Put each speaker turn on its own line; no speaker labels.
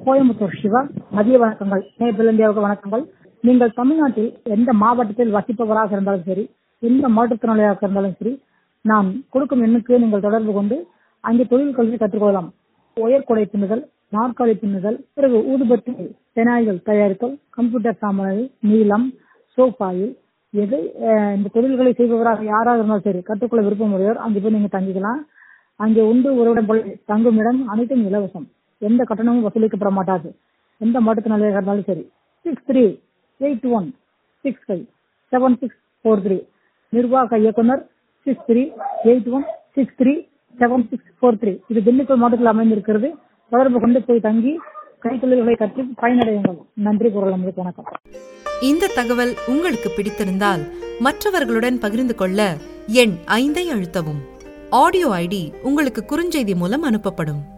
கோயம்புத்தூர் சிவா மதிய வணக்கங்கள் நேபிள் இந்தியாவுக்கு வணக்கங்கள் நீங்கள் தமிழ்நாட்டில் எந்த மாவட்டத்தில் வசிப்பவராக இருந்தாலும் சரி எந்த மாற்றுத்திறனாளியாக இருந்தாலும் சரி நான் கொடுக்கும் எண்ணுக்கு நீங்கள் தொடர்பு கொண்டு அங்கே தொழில் கல்வி கற்றுக்கொள்ளலாம் உயர்கொடை பின்னுதல் நாற்காலி பின்னுதல் பிறகு ஊதுபத்தி தெனாய்கள் தயாரித்தல் கம்ப்யூட்டர் சாமான்கள் நீளம் சோஃபாயில் எது அஹ், இந்த தொழில்களை செய்பவராக யாராக இருந்தாலும் சரி கற்றுக்கொள்ள விருப்பம் உடையவர் அங்கே போய் நீங்க தங்கிக்கலாம் அங்கே உண்டு உறவிடம் போல தங்கும் இடம் அனைத்தும் இலவசம் எந்த கட்டணமும் வசூலிக்கப்பட மாட்டாது எந்த மாற்றுத்திறனாளியாக இருந்தாலும் சரி six three eight one six five seven six four three நிர்வாக இயக்குனர் six three eight one six three seven six four three இது திண்டுக்கல் மாவட்டத்தில் அமைந்திருக்கிறது தொடர்பு கொண்டு போய் தங்கி கைத்தொழில்களை கற்று பயனடையுங்கள் நன்றி குரல் நமக்கு வணக்கம்
இந்த தகவல் உங்களுக்கு பிடித்திருந்தால் மற்றவர்களுடன் பகிர்ந்து கொள்ள எண் ஐந்தை அழுத்தவும் ஆடியோ ஐடி உங்களுக்கு குறுஞ்செய்தி மூலம் அனுப்பப்படும்